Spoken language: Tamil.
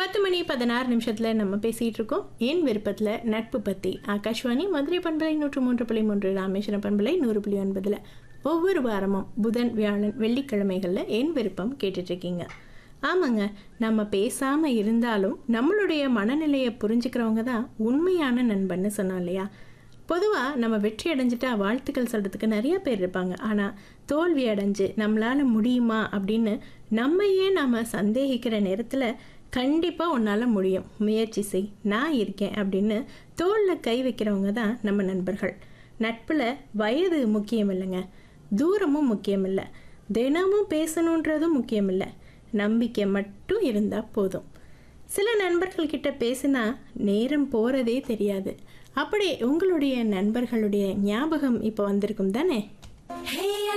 பத்து மணி பதினாறு நிமிஷத்தில் நம்ம பேசிகிட்டு இருக்கோம் என் விருப்பத்தில் நட்பு பற்றி ஆகாஷ்வாணி மதுரை பண்பலை நூற்று மூன்று புள்ளி மூன்று ராமேஸ்வரம் பண்பலை நூறு புள்ளி ஒன்பதில் ஒவ்வொரு வாரமும் புதன் வியாழன் வெள்ளிக்கிழமைகளில் என் விருப்பம் கேட்டுட்ருக்கீங்க ஆமாங்க நம்ம பேசாமல் இருந்தாலும் நம்மளுடைய மனநிலையை புரிஞ்சுக்கிறவங்க தான் உண்மையான நண்பன்னு சொன்னோம் இல்லையா பொதுவாக நம்ம வெற்றி அடைஞ்சிட்டா வாழ்த்துக்கள் சொல்கிறதுக்கு நிறைய பேர் இருப்பாங்க ஆனால் தோல்வி அடைஞ்சு நம்மளால் முடியுமா அப்படின்னு நம்மையே நாம் சந்தேகிக்கிற நேரத்தில் கண்டிப்பாக உன்னால் முடியும் முயற்சி செய் நான் இருக்கேன் அப்படின்னு தோளில் கை வைக்கிறவங்க தான் நம்ம நண்பர்கள் நட்பில் வயது முக்கியம் இல்லைங்க தூரமும் முக்கியம் இல்லை தினமும் பேசணுன்றதும் முக்கியம் இல்லை நம்பிக்கை மட்டும் இருந்தால் போதும் சில நண்பர்கள் கிட்ட பேசினா நேரம் போகிறதே தெரியாது அப்படி உங்களுடைய நண்பர்களுடைய ஞாபகம் இப்போ வந்திருக்கும் தானே Hey,